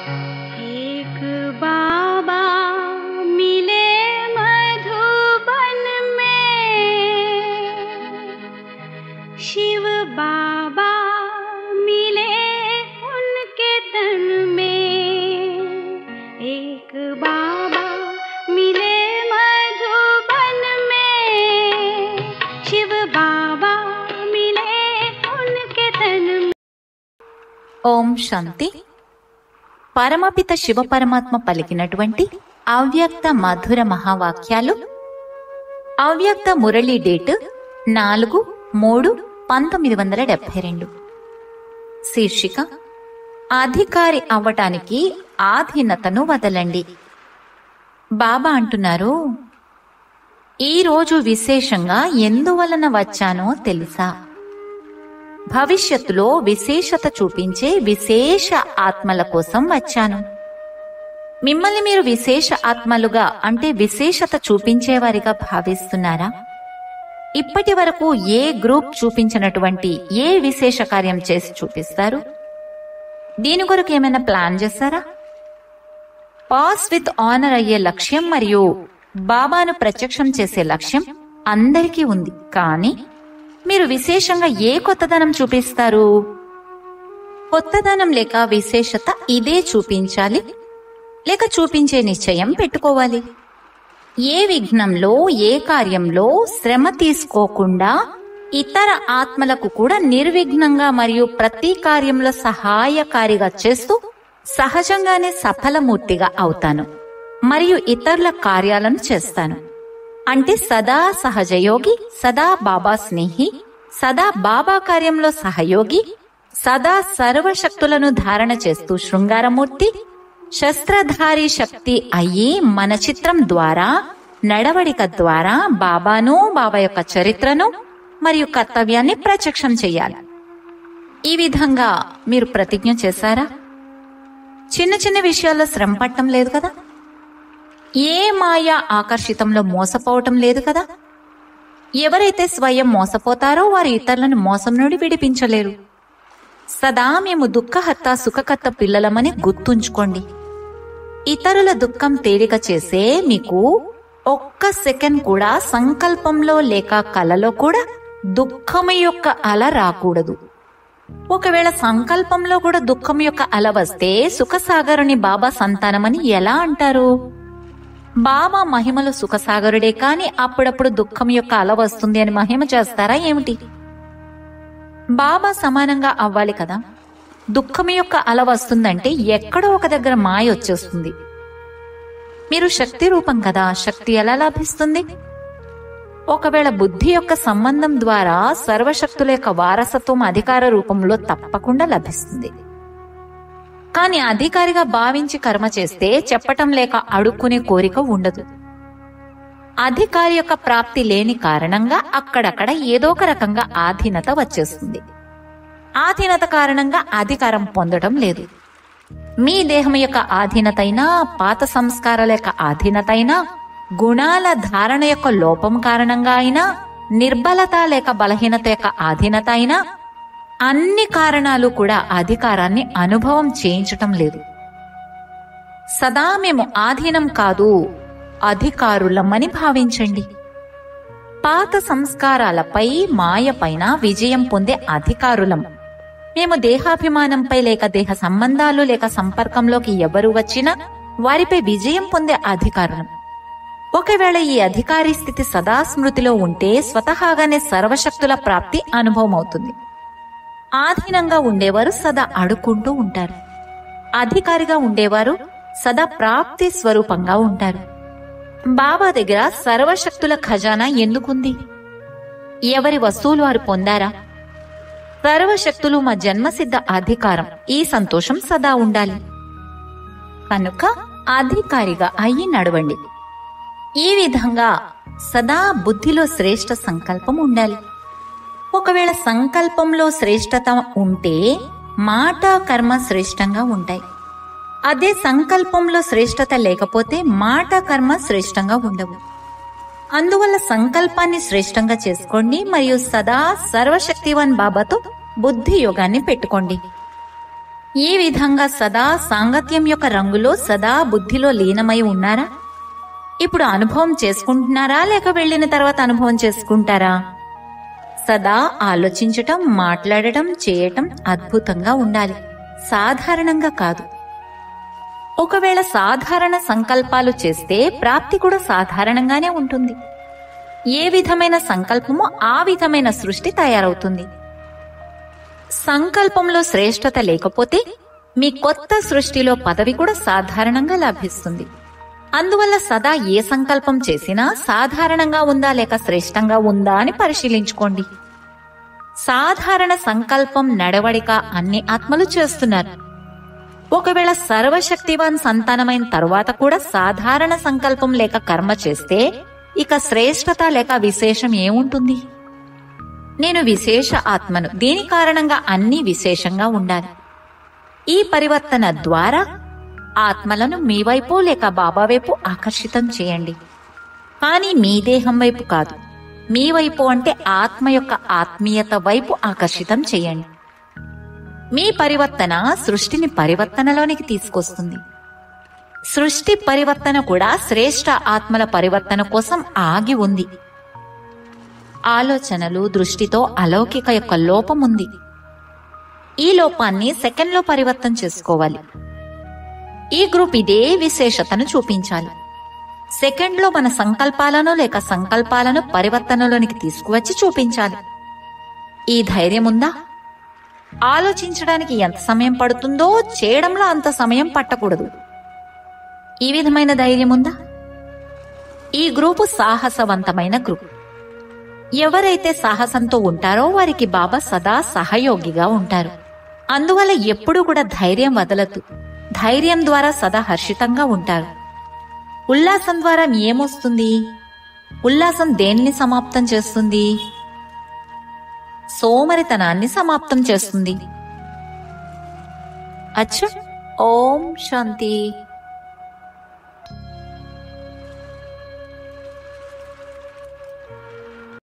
एक बाबा मिले मधुबन में शिव बाबा मिले उनके तन में एक बाबा मिले मधुबन में शिव बाबा मिले उनके तन में ఓం శాంతి పరమపిత శివ పరమాత్మ పలికినటువంటి అవ్యక్త మధుర మహావాక్యాలు అవ్యక్త మురళి డేట్ నాలుగు మూడు పంతొమ్మిది వందల డెబ్బై రెండు శీర్షిక అధికారి అవ్వటానికి ఆధీనతను వదలండి బాబా అంటున్నారు ఈ రోజు విశేషంగా ఎందువలన వచ్చానో తెలుసా భవిష్యత్తులో విశేషత చూపించే విశేష ఆత్మల కోసం వచ్చాను మిమ్మల్ని మీరు విశేష ఆత్మలుగా అంటే విశేషత చూపించేవారిగా భావిస్తున్నారా ఇప్పటి వరకు ఏ గ్రూప్ చూపించినటువంటి ఏ విశేష కార్యం చేసి చూపిస్తారు దీని కొరకు ఏమైనా ప్లాన్ చేస్తారా పాస్ విత్ ఆనర్ అయ్యే లక్ష్యం మరియు బాబాను ప్రత్యక్షం చేసే లక్ష్యం అందరికీ ఉంది కానీ మీరు విశేషంగా ఏ కొత్తదనం చూపిస్తారు కొత్తదనం లేక విశేషత ఇదే చూపించాలి లేక చూపించే నిశ్చయం పెట్టుకోవాలి ఏ విఘ్నంలో ఏ కార్యంలో శ్రమ తీసుకోకుండా ఇతర ఆత్మలకు కూడా నిర్విఘ్నంగా మరియు ప్రతి కార్యంలో సహాయకారిగా చేస్తూ సహజంగానే సఫలమూర్తిగా అవుతాను మరియు ఇతరుల కార్యాలను చేస్తాను అంటే సదా సహజయోగి సదా బాబా స్నేహి సదా బాబా కార్యంలో సహయోగి సదా సర్వశక్తులను ధారణ చేస్తూ శృంగారమూర్తి శస్త్రధారి శక్తి అయ్యి మన చిత్రం ద్వారా నడవడిక ద్వారా బాబాను బాబా యొక్క చరిత్రను మరియు కర్తవ్యాన్ని ప్రత్యక్షం చేయాలి ఈ విధంగా మీరు ప్రతిజ్ఞ చేశారా చిన్న చిన్న విషయాల్లో శ్రమ పట్టం లేదు కదా ఏ మాయా ఆకర్షితంలో మోసపోవటం లేదు కదా ఎవరైతే స్వయం మోసపోతారో వారు ఇతరులను మోసం నుండి విడిపించలేరు సదా మేము దుఃఖహత్త సుఖకర్త పిల్లలమని గుర్తుంచుకోండి ఇతరుల దుఃఖం తేలిక చేసే మీకు ఒక్క సెకండ్ కూడా సంకల్పంలో లేక కలలో కూడా దుఃఖం యొక్క అల రాకూడదు ఒకవేళ సంకల్పంలో కూడా దుఃఖం యొక్క అల వస్తే సుఖసాగరుని బాబా సంతానమని ఎలా అంటారు బాబా మహిమలు సుఖసాగరుడే కాని అప్పుడప్పుడు దుఃఖం యొక్క అల వస్తుంది అని మహిమ చేస్తారా ఏమిటి బాబా సమానంగా అవ్వాలి కదా దుఃఖం యొక్క అల వస్తుందంటే ఎక్కడో ఒక దగ్గర మాయ వచ్చేస్తుంది మీరు శక్తి రూపం కదా శక్తి ఎలా లభిస్తుంది ఒకవేళ బుద్ధి యొక్క సంబంధం ద్వారా సర్వశక్తుల యొక్క వారసత్వం అధికార రూపంలో తప్పకుండా లభిస్తుంది కానీ అధికారిగా భావించి కర్మ చేస్తే చెప్పటం లేక అడుక్కునే కోరిక ఉండదు అధికారి యొక్క ప్రాప్తి లేని కారణంగా అక్కడక్కడ ఏదో ఒక రకంగా ఆధీనత వచ్చేస్తుంది ఆధీనత కారణంగా అధికారం పొందడం లేదు మీ దేహం యొక్క ఆధీనత అయినా పాత సంస్కారాల యొక్క ఆధీనత అయినా గుణాల ధారణ యొక్క లోపం కారణంగా అయినా నిర్బలత లేక బలహీనత యొక్క ఆధీనత అయినా అన్ని కారణాలు కూడా అధికారాన్ని అనుభవం చేయించటం లేదు సదా మేము ఆధీనం కాదు అధికారులమని భావించండి పాత సంస్కారాలపై మాయపైన విజయం పొందే అధికారులం మేము దేహాభిమానంపై లేక దేహ సంబంధాలు లేక సంపర్కంలోకి ఎవరు వచ్చినా వారిపై విజయం పొందే అధికారులం ఒకవేళ ఈ అధికారి స్థితి సదా స్మృతిలో ఉంటే స్వతహాగానే సర్వశక్తుల ప్రాప్తి అనుభవం అవుతుంది ఆధీనంగా ఉండేవారు సదా అడుక్కుంటూ ఉంటారు అధికారిగా ఉండేవారు సదా ప్రాప్తి స్వరూపంగా ఉంటారు బాబా దగ్గర సర్వశక్తుల ఖజానా ఎందుకుంది ఎవరి వస్తువులు వారు పొందారా సర్వశక్తులు మా జన్మసిద్ధ అధికారం ఈ సంతోషం సదా ఉండాలి కనుక అధికారిగా అయ్యి నడవండి ఈ విధంగా సదా బుద్ధిలో శ్రేష్ఠ సంకల్పం ఉండాలి ఒకవేళ సంకల్పంలో శ్రేష్టత ఉంటే మాట కర్మ శ్రేష్టంగా ఉంటాయి అదే సంకల్పంలో శ్రేష్టత లేకపోతే మాట కర్మ శ్రేష్టంగా ఉండవు అందువల్ల సంకల్పాన్ని శ్రేష్టంగా చేసుకోండి మరియు సదా సర్వశక్తివాన్ బాబాతో బుద్ధి యోగాన్ని పెట్టుకోండి ఈ విధంగా సదా సాంగత్యం యొక్క రంగులో సదా బుద్ధిలో లీనమై ఉన్నారా ఇప్పుడు అనుభవం చేసుకుంటున్నారా లేక వెళ్ళిన తర్వాత అనుభవం చేసుకుంటారా సదా ఆలోచించటం మాట్లాడటం చేయటం అద్భుతంగా ఉండాలి సాధారణంగా కాదు ఒకవేళ సాధారణ సంకల్పాలు చేస్తే ప్రాప్తి కూడా సాధారణంగానే ఉంటుంది ఏ విధమైన సంకల్పమో ఆ విధమైన సృష్టి తయారవుతుంది సంకల్పంలో శ్రేష్టత లేకపోతే మీ కొత్త సృష్టిలో పదవి కూడా సాధారణంగా లభిస్తుంది అందువల్ల సదా ఏ సంకల్పం చేసినా సాధారణంగా ఉందా లేక శ్రేష్టంగా ఉందా అని పరిశీలించుకోండి సాధారణ సంకల్పం నడవడిక అన్ని ఆత్మలు చేస్తున్నారు ఒకవేళ సర్వశక్తివాన్ సంతానమైన తరువాత కూడా సాధారణ సంకల్పం లేక కర్మ చేస్తే ఇక శ్రేష్టత లేక విశేషం ఏముంటుంది నేను విశేష ఆత్మను దీని కారణంగా అన్ని విశేషంగా ఉండాలి ఈ పరివర్తన ద్వారా ఆత్మలను మీ వైపు లేక బాబా వైపు ఆకర్షితం చేయండి కానీ మీ దేహం వైపు కాదు మీ వైపు అంటే ఆత్మ యొక్క ఆత్మీయత వైపు ఆకర్షితం చేయండి మీ పరివర్తన సృష్టిని పరివర్తనలోనికి తీసుకొస్తుంది సృష్టి పరివర్తన కూడా శ్రేష్ట ఆత్మల పరివర్తన కోసం ఆగి ఉంది ఆలోచనలు దృష్టితో అలౌకిక యొక్క లోపం ఉంది ఈ లోపాన్ని సెకండ్లో పరివర్తన చేసుకోవాలి ఈ గ్రూప్ ఇదే విశేషతను చూపించాలి సెకండ్లో మన సంకల్పాలను లేక సంకల్పాలను పరివర్తనలోనికి తీసుకువచ్చి చూపించాలి ఈ ధైర్యం ఉందా ఆలోచించడానికి ఎంత సమయం పడుతుందో చేయడంలో అంత సమయం పట్టకూడదు ఈ విధమైన ధైర్యం ఉందా ఈ గ్రూపు సాహసవంతమైన గ్రూప్ ఎవరైతే సాహసంతో ఉంటారో వారికి బాబా సదా సహయోగిగా ఉంటారు అందువల్ల ఎప్పుడూ కూడా ధైర్యం వదలదు ధైర్యం ద్వారా సదా హర్షితంగా ఉంటారు ఉల్లాసం ద్వారా ఏమొస్తుంది ఉల్లాసం దేన్ని సమాప్తం చేస్తుంది సోమరితనాన్ని సమాప్తం చేస్తుంది అచ్చ ఓం శాంతి